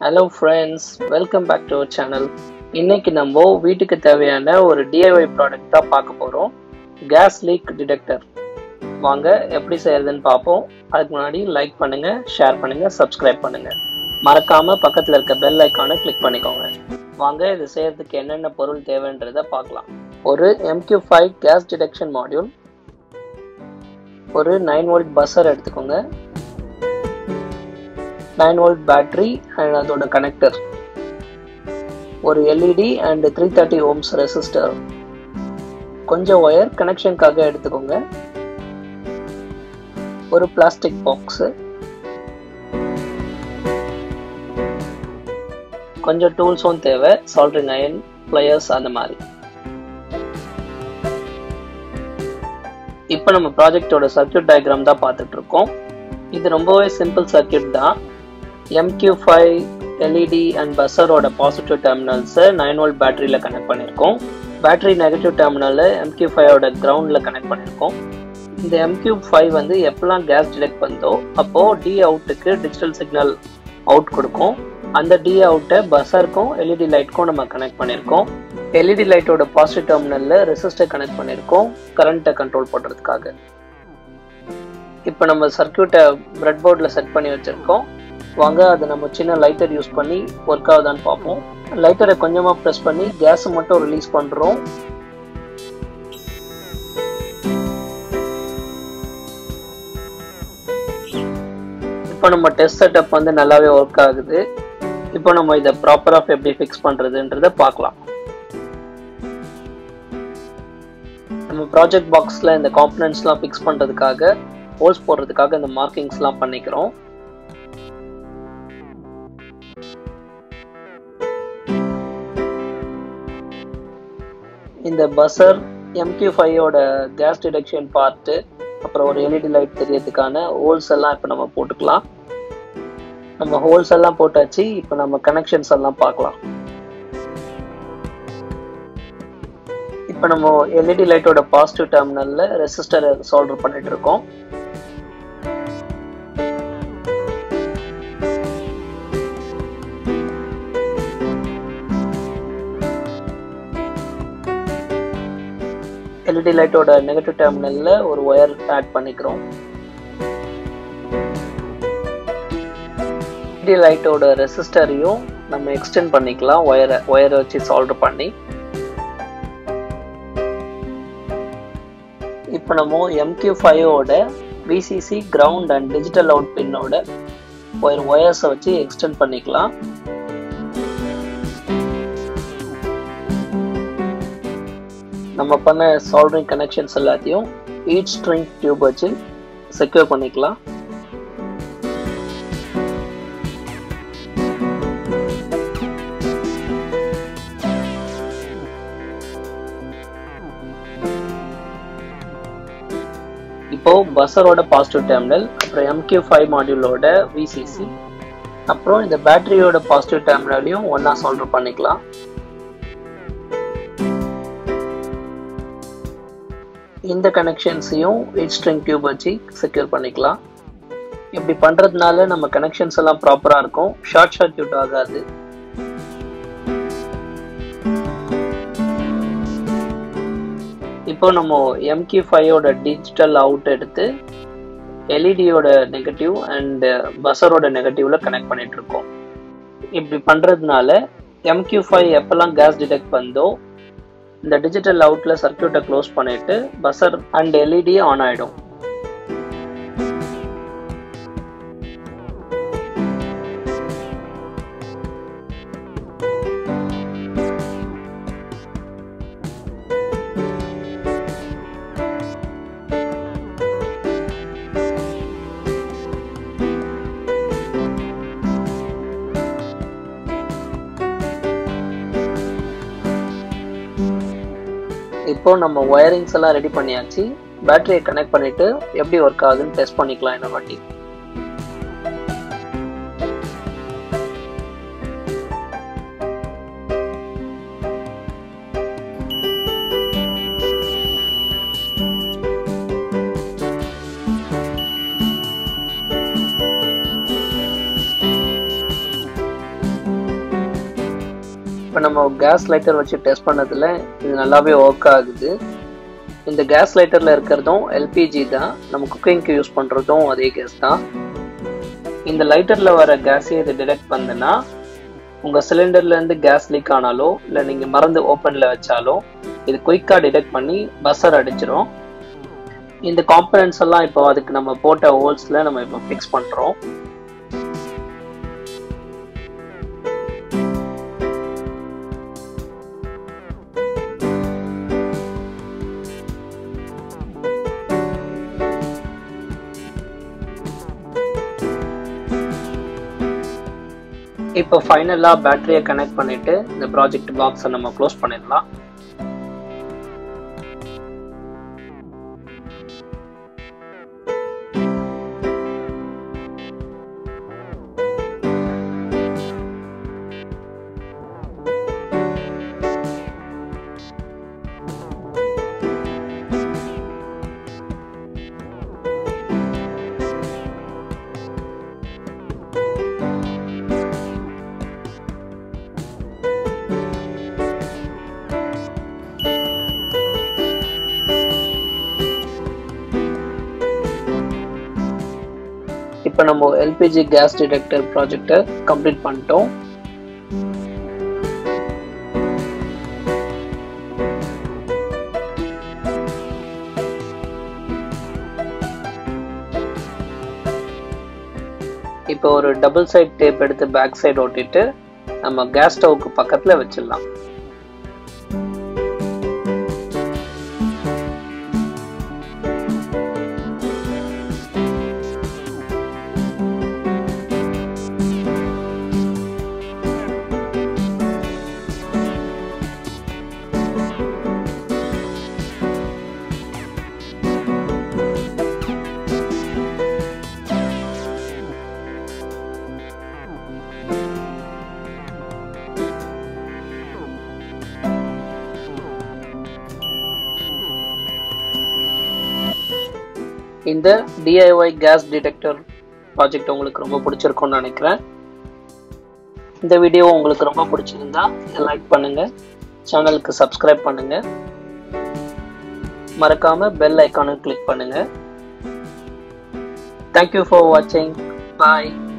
hello friends welcome back to our channel இன்னைக்கு நம்ம வீட்டுக்கு தேவையான ஒரு டிஐஒய் ப்ராடக்ட் தான் பார்க்க போகிறோம் கேஸ் லீக் டிடெக்டர் வாங்க எப்படி செய்யறதுன்னு பார்ப்போம் அதுக்கு முன்னாடி லைக் பண்ணுங்க ஷேர் பண்ணுங்க சப்ஸ்கிரைப் பண்ணுங்க மறக்காம பக்கத்தில் இருக்க பெல் ஐக்கானை கிளிக் பண்ணிக்கோங்க வாங்க இது செய்யறதுக்கு என்னென்ன பொருள் தேவைன்றதை பார்க்கலாம் ஒரு MQ five gas detection module ஒரு நைன் வோல்ட் பஸ்ஸர் எடுத்துக்கோங்க நைன் வோல்ட் பேட்டரி அண்ட் அதோட கனெக்டர் ஒரு LED and three thirty ohms resistor கொஞ்சம் ஒயர் கனெக்ஷனுக்காக எடுத்துக்கோங்க ஒரு பிளாஸ்டிக் பாக்ஸு கொஞ்சம் டூல்ஸும் தேவை சால்ட்ரிங் அயன் பிளேயர்ஸ் அந்த மாதிரி இப்போ நம்ம ப்ராஜெக்டோட சர்க்கியூட் டயக்ராம் தான் பார்த்துட்டு இருக்கோம் இது ரொம்பவே சிம்பிள் சர்க்கியூட் தான் எம்கியூ ஃபைவ் எல்இடி அண்ட் பஸ்ஸரோட பாசிட்டிவ் டெர்மினல்ஸை நைன் வோல்ட் பேட்டரியில் கனெக்ட் பண்ணியிருக்கோம் பேட்டரி நெகட்டிவ் டெர்மினலை எம்கியூ ஃபைவோட கிரவுண்டில் கனெக்ட் பண்ணியிருக்கோம் இந்த எம்கியூ ஃபைவ் வந்து எப்போல்லாம் கேஸ் டிடெக்ட் பண்ணதோ அப்போது டி அவுட்டுக்கு டிஜிட்டல் சிக்னல் அவுட் கொடுக்கும் அந்த டி அவுட்டை பஸ்ஸருக்கும் எல்இடி லைட்க்கும் நம்ம கனெக்ட் பண்ணியிருக்கோம் எல்இடி லைட்டோட பாசிட்டிவ் டெர்மினலில் ரெசிஸ்டர் கனெக்ட் பண்ணியிருக்கோம் கரண்ட்டை கண்ட்ரோல் பண்ணுறதுக்காக இப்போ நம்ம சர்க்கியூட்டை பிரெட் போர்டில் செட் பண்ணி வச்சுருக்கோம் வாங்க அதை நம்ம சின்ன லைட்டர் யூஸ் பண்ணி ஒர்க் ஆகுதான்னு பார்ப்போம் லைட்டரை கொஞ்சமாக ப்ரெஸ் பண்ணி கேஸை மட்டும் ரிலீஸ் பண்ணுறோம் இப்போ நம்ம டெஸ்ட் செட்டப் வந்து நல்லாவே ஒர்க் ஆகுது இப்போ நம்ம இதை ப்ராப்பராக எப்படி ஃபிக்ஸ் பண்ணுறதுன்றத பார்க்கலாம் நம்ம ப்ராஜெக்ட் பாக்ஸில் இந்த காம்பனன்ட்ஸ்லாம் ஃபிக்ஸ் பண்ணுறதுக்காக ஹோல்ஸ் போடுறதுக்காக இந்த மார்க்கிங்ஸ்லாம் பண்ணிக்கிறோம் இந்த பஸ்ஸர் எம்கியூ ஃபைவோட கேஸ் டிடெக்ஷன் பார்ட்டு அப்புறம் ஒரு எல்இடி லைட் தெரியறதுக்கான ஹோல்ஸ் எல்லாம் இப்போ நம்ம போட்டுக்கலாம் நம்ம ஹோல்ஸ் எல்லாம் போட்டாச்சு இப்போ நம்ம கனெக்ஷன்ஸ் எல்லாம் பார்க்கலாம் இப்போ நம்ம எல்இடி லைட்டோட பாசிட்டிவ் டெர்மினல்ல ரெசிஸ்டரை சால்டர் பண்ணிட்டு இருக்கோம் எல்இடி லைட்டோட நெகட்டிவ் டெர்மினல்ல ஒரு ஒயர் ஆட் பண்ணிக்கிறோம் எல்இடி லைட்டோட ரெசிஸ்டரையும் நம்ம எக்ஸ்டெண்ட் பண்ணிக்கலாம் ஒயரை ஒயரை வச்சு சால்டர் பண்ணி இப்போ நம்ம எம்கியூ ஃபைவோட VCC ground and digital out பின்னோட ஒயர் ஒயர்ஸை வச்சு எக்ஸ்டெண்ட் பண்ணிக்கலாம் நம்ம பண்ண சால்டரிங் கனெக்ஷன்ஸ் எல்லாத்தையும் ஈச் ஸ்ட்ரிங் டியூப் வச்சு செக்யூர் பண்ணிக்கலாம் இப்போ பஸ்ஸரோட பாசிட்டிவ் டெர்மினல் அப்புறம் எம்கியூ ஃபைவ் மாடியூலோட விசிசி அப்புறம் இந்த பேட்டரியோட பாசிட்டிவ் டெர்மினலையும் ஒன்றா சால்டர் பண்ணிக்கலாம் இந்த கனெக்ஷன்ஸையும் எயிட் ஸ்ட்ரிங் டியூப் வச்சு செக்யூர் பண்ணிக்கலாம் இப்படி பண்ணுறதுனால நம்ம கனெக்ஷன்ஸ் எல்லாம் ப்ராப்பராக இருக்கும் ஷார்ட் சர்க்கியூட் ஆகாது இப்போ நம்ம எம்கியூ ஃபைவோட டிஜிட்டல் அவுட் எடுத்து எல்இடியோட நெகட்டிவ் அண்ட் பஸ்ஸரோட நெகட்டிவ்ல கனெக்ட் பண்ணிட்டு இருக்கோம் இப்படி பண்ணுறதுனால எம்கியூ ஃபைவ் எப்பெல்லாம் கேஸ் டிடெக்ட் பண்ணதோ இந்த டிஜிட்டல் அவுட்ல சர்க்கியூட்டை க்ளோஸ் பண்ணிட்டு பஸ்ஸர் அண்ட் எல்இடி ஆன் ஆயிடும் இப்போ நம்ம ஒயரிங்ஸ் எல்லாம் ரெடி பண்ணியாச்சு பேட்டரியை கனெக்ட் பண்ணிட்டு எப்படி ஒர்க் ஆகுதுன்னு டெஸ்ட் பண்ணிக்கலாம் இந்த வாட்டி இப்போ நம்ம கேஸ் லைட்டர் வச்சு டெஸ்ட் பண்ணதில் இது நல்லாவே ஒர்க் ஆகுது இந்த கேஸ் லைட்டரில் இருக்கிறதும் எல்பிஜி தான் நம்ம குக்கிங்க்கு யூஸ் பண்ணுறதும் அதே கேஸ் தான் இந்த லைட்டரில் வர கேஸையும் இது டிடெக்ட் பண்ணுன்னா உங்கள் சிலிண்டர்லேருந்து கேஸ் லீக் ஆனாலோ இல்லை நீங்கள் மறந்து ஓப்பனில் வச்சாலோ இது குயிக்காக டிடெக்ட் பண்ணி பஸ்ஸர் அடிச்சிடும் இந்த காம்பனன்ட்ஸ் எல்லாம் இப்போ அதுக்கு நம்ம போட்ட ஹோல்ஸில் நம்ம இப்போ ஃபிக்ஸ் பண்ணுறோம் இப்போ ஃபைனலாக பேட்டரியை கனெக்ட் பண்ணிட்டு இந்த ப்ராஜெக்ட் பாக்ஸை நம்ம க்ளோஸ் பண்ணிடலாம் இப்போ நம்ம எல்பிஜி கேஸ் டிடெக்டர் ப்ராஜெக்டை கம்ப்ளீட் பண்ணிட்டோம் இப்போ ஒரு டபுள் சைட் டேப் எடுத்து பேக் சைடு ஒட்டிட்டு நம்ம கேஸ் ஸ்டவ்க்கு பக்கத்தில் வச்சிடலாம் இந்த டிஐஒய் கேஸ் டிடெக்டர் ப்ராஜெக்ட் உங்களுக்கு ரொம்ப பிடிச்சிருக்கும்னு நினைக்கிறேன் இந்த வீடியோ உங்களுக்கு ரொம்ப பிடிச்சிருந்தா இதை லைக் பண்ணுங்க சேனலுக்கு சப்ஸ்கிரைப் பண்ணுங்க மறக்காம பெல் ஐக்கானும் கிளிக் பண்ணுங்க தேங்க்யூ ஃபார் வாட்சிங் பாய்